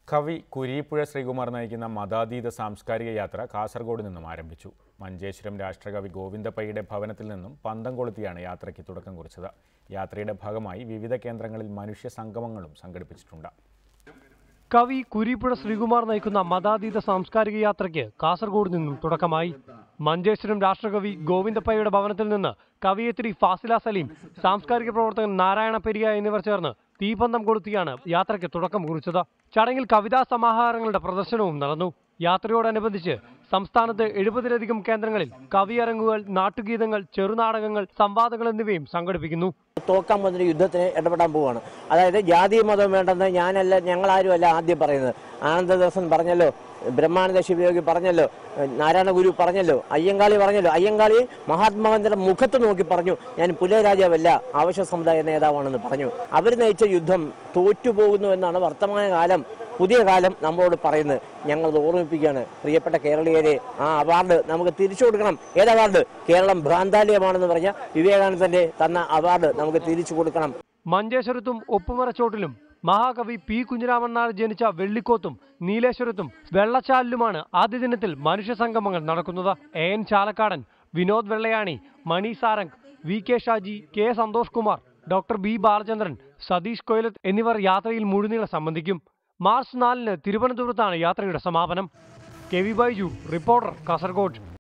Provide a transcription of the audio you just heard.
കവി കുരീപ്പുഴ ശ്രീകുമാർ നയിക്കുന്ന മതാതീത സാംസ്കാരിക യാത്ര കാസർഗോഡ് നിന്നും ആരംഭിച്ചു മഞ്ചേശ്വരം രാഷ്ട്രകവി ഗോവിന്ദപ്പയ്യുടെ ഭവനത്തിൽ നിന്നും പന്തം കൊളുത്തിയാണ് യാത്രയ്ക്ക് തുടക്കം കുറിച്ചത് യാത്രയുടെ ഭാഗമായി വിവിധ കേന്ദ്രങ്ങളിൽ മനുഷ്യ സംഗമങ്ങളും സംഘടിപ്പിച്ചിട്ടുണ്ട് കവി കുരീപ്പുഴ ശ്രീകുമാർ നയിക്കുന്ന മതാതീത സാംസ്കാരിക യാത്രയ്ക്ക് കാസർഗോഡ് നിന്നും തുടക്കമായി മഞ്ചേശ്വരം രാഷ്ട്രകവി ഗോവിന്ദപ്പയ്യയുടെ ഭവനത്തിൽ നിന്ന് കവിയത്രി ഫാസില സലീം സാംസ്കാരിക പ്രവർത്തകൻ നാരായണ പെരിയ എന്നിവർ ചേർന്ന് തീപന്തം കൊളുത്തിയാണ് യാത്രയ്ക്ക് തുടക്കം കുറിച്ചത് ചടങ്ങിൽ കവിതാ സമാഹാരങ്ങളുടെ പ്രദർശനവും നടന്നു യാത്രയോടനുബന്ധിച്ച് സംസ്ഥാനത്ത് എഴുപതിലധികം കേന്ദ്രങ്ങളിൽ കവിയരങ്ങുകൾ നാട്ടുഗീതങ്ങൾ ചെറുനാടകങ്ങൾ സംവാദങ്ങൾ എന്നിവയും സംഘടിപ്പിക്കുന്നു തോക്കാൻ പോകുന്ന യുദ്ധത്തിന് ഇടപെടാൻ പോവുകയാണ് അതായത് ജാതി മതം വേണ്ടെന്ന് ഞാനല്ല ഞങ്ങളാരുമല്ല ആദ്യം പറയുന്നത് ആനന്ദദാസൻ പറഞ്ഞല്ലോ ബ്രഹ്മാനന്ദ ശിവയോഗി പറഞ്ഞല്ലോ നാരായണ ഗുരു പറഞ്ഞല്ലോ അയ്യങ്കാളി പറഞ്ഞല്ലോ അയ്യങ്കാളി മഹാത്മാഗാന്ധിയുടെ മുഖത്ത് നോക്കി പറഞ്ഞു ഞാൻ പുലരാജാവല്ല ആവശ്യ സമുദായ നേതാവാണെന്ന് പറഞ്ഞു അവർ നയിച്ച യുദ്ധം തോറ്റുപോകുന്നു എന്നാണ് വർത്തമാനകാലം പുതിയ കാലം നമ്മളോട് പറയുന്നത് ഞങ്ങളത് ഓർമ്മിപ്പിക്കുകയാണ് പ്രിയപ്പെട്ട കേരളീയരെ ആ അവാർഡ് നമുക്ക് തിരിച്ചു കൊടുക്കണം ഏത് അവാർഡ് കേരളം ഭ്രാന്താലയമാണെന്ന് പറഞ്ഞ വിവേകാനന്ദന്റെ തന്ന അവാർഡ് നമുക്ക് തിരിച്ചു കൊടുക്കണം മഞ്ചേശ്വരത്തും ഒപ്പുമരച്ചോട്ടിലും മഹാകവി പി കുഞ്ഞിരാമൻ നായർ ജനിച്ച വെള്ളിക്കോത്തും നീലേശ്വരത്തും വെള്ളച്ചാലിലുമാണ് ആദ്യ ദിനത്തിൽ മനുഷ്യ സംഗമങ്ങൾ നടക്കുന്നത് A N Chalakkadan Vinod Vellayani Mani Sarang V K Shaji K Santhosh Kumar doctor B Balachandran Satheesh Koyilath എന്നിവർ യാത്രയിൽ മുഴുനീളെ സംബന്ധിക്കും മാർച്ച് നാലിന് തിരുവനന്തപുരത്താണ് യാത്രയുടെ സമാപനം K V Baiju reporter Kasaragod